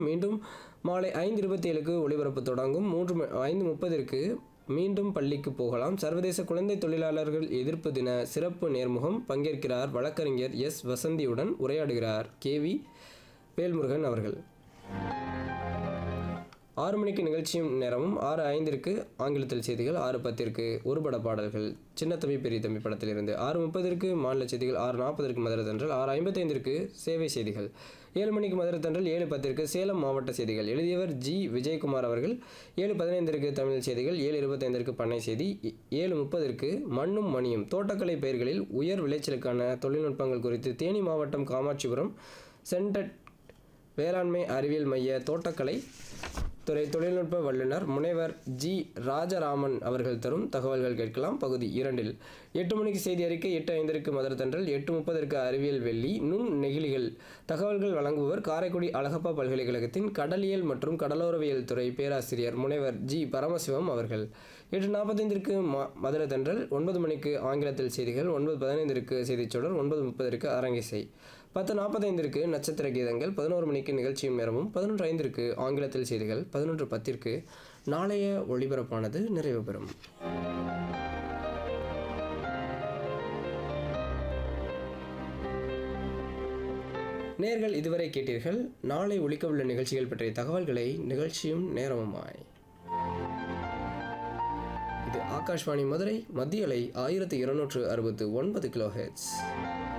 மீண்டும் மாலை ஐந்து இருபத்தி ஏழுக்கு ஒளிபரப்பு தொடங்கும் மூன்று ம- ஐந்து முப்பதிற்கு மீண்டும் பள்ளிக்கு போகலாம் சர்வதேச குழந்தை தொழிலாளர்கள் எதிர்ப்பு தின சிறப்பு நேர்முகம் பங்கேற்கிறார் வழக்கறிஞர் எஸ் வசந்தியுடன் உரையாடுகிறார் கேவி வேல்முருகன் அவர்கள் ஆறு மணிக்கு நிகழ்ச்சியும் நேரமும் ஆறு ஐந்திற்கு ஆங்கிலத்தில் செய்திகள் ஆறு பத்திற்கு ஒருபட பாடல்கள் சின்ன தம்பி பெரிய தம்பி படத்திலிருந்து ஆறு முப்பதற்கு மாநில செய்திகள் ஆறு நாற்பதற்கு மதுரை தென்றல் ஆறு ஐம்பத்தைந்திற்கு சேவை செய்திகள் ஏழு மணிக்கு மதுரை தென்றல் ஏழு பத்திற்கு சேலம் மாவட்ட செய்திகள் எழுதியவர் ஜி விஜயகுமார் அவர்கள் ஏழு பதினைந்திற்கு தமிழ் செய்திகள் ஏழு இருபத்தைந்திற்கு பண்ணை செய்தி ஏ- ஏழு முப்பதற்கு மண்ணும் மணியும் தோட்டக்கலை பயிர்களில் உயர் விளைச்சலுக்கான தொழில்நுட்பங்கள் குறித்து தேனி மாவட்டம் காமாட்சிபுரம் சென்டட் வேளாண்மை அறிவியல் மைய தோட்டக்கலை துறை தொழில்நுட்ப வல்லுநர் முனைவர் ஜி ராஜராமன் அவர்கள் தரும் தகவல்கள் கேட்கலாம் பகுதி இரண்டில் எட்டு மணிக்கு செய்தி அறிக்கை எட்டு ஐந்திற்கு மதுரை தென்றல் எட்டு முப்பதற்கு அறிவியல் வெள்ளி நுண் நெகிழிகள் தகவல்கள் வழங்குபவர் காரைக்குடி அழகப்பா பல்கலைக்கழகத்தின் கடலியல் மற்றும் கடலோரவியல் துறை பேராசிரியர் முனைவர் ஜி பரமசிவம் அவர்கள் எட்டு நாற்பத்தைந்திற்கு ம மதுரை தென்றல் ஒன்பது மணிக்கு ஆங்கிலத்தில் செய்திகள் ஒன்பது பதினைந்திற்கு செய்திச் சுடர் ஒன்பது முப்பதற்கு அரங்கிசை பத்து நாற்பத்தைந்திற்கு நட்சத்திர கீதங்கள் பதினோரு மணிக்கு நிகழ்ச்சியும் நேரமும் பதினொன்று ஐந்திற்கு ஆங்கிலத்தில் செய்திகள் பதினொன்று பத்திற்கு நாளைய ஒளிபரப்பானது நிறைவு பெறும் நேர்கள் இதுவரை கேட்டீர்கள் நாளை ஒலிக்கவுள்ள நிகழ்ச்சிகள் பற்றிய தகவல்களை நிகழ்ச்சியும் நேரமுமாய் இது ஆகாஷ்வாணி மதுரை மத்திய அலை ஆயிரத்தி இருநூற்று அறுபத்து ஒன்பது கிலோ ஹெர்ட்ஸ்